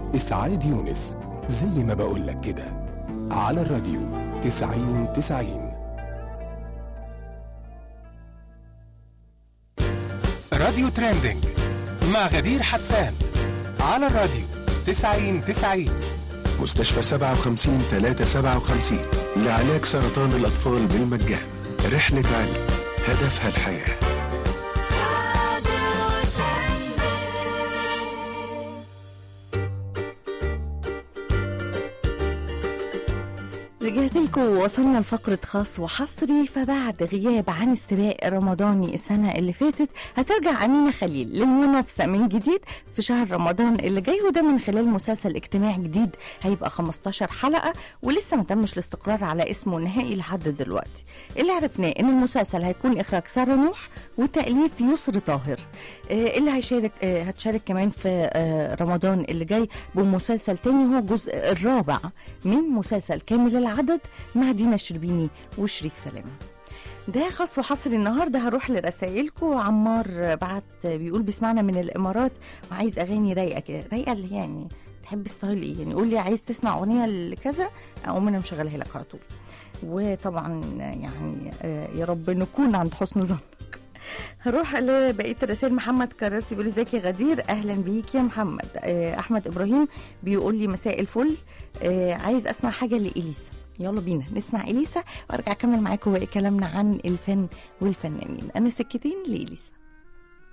إسعاد يونس زي ما بقولك كده على الراديو تسعين تسعين راديو تريندينج مع غدير حسان على الراديو تسعين تسعين مستشفى سبعة وخمسين تلاتة سبعة وخمسين لعلاج سرطان الأطفال بالمجان رحلة علم هدفها الحياه رجعت لكم ووصلنا لفقرة خاص وحصري فبعد غياب عن السباق رمضاني السنة اللي فاتت هترجع أمينة خليل للمنافسة من جديد في شهر رمضان اللي جاي وده من خلال مسلسل اجتماعي جديد هيبقى 15 حلقة ولسه ما تمش الاستقرار على اسمه النهائي لحد دلوقتي اللي عرفناه ان المسلسل هيكون اخراج سارة نوح وتأليف يسر طاهر آه، اللي هيشارك آه، هتشارك كمان في آه، رمضان اللي جاي بمسلسل تاني هو الجزء الرابع من مسلسل كامل العدد مع دينا الشربيني وشريف سلامه ده خاص وحصري النهارده هروح لرسايلكم عمار بعت بيقول بيسمعنا من الامارات وعايز اغاني رايقه كده رايقه اللي هي يعني تحب ستايل ايه يعني قول لي عايز تسمع اغنيه لكذا اقوم انا مشغلها لك على طول وطبعا يعني آه، يا رب نكون عند حسن ظنك هروح لبقيه الرسائل محمد كررت بيقول ازيك يا غدير اهلا بيك يا محمد آه، احمد ابراهيم بيقول لي مساء الفل آه، عايز اسمع حاجه لاليسا يلا بينا نسمع اليسا وارجع اكمل معاكم باقي كلامنا عن الفن والفنانين انا سكتين لاليسا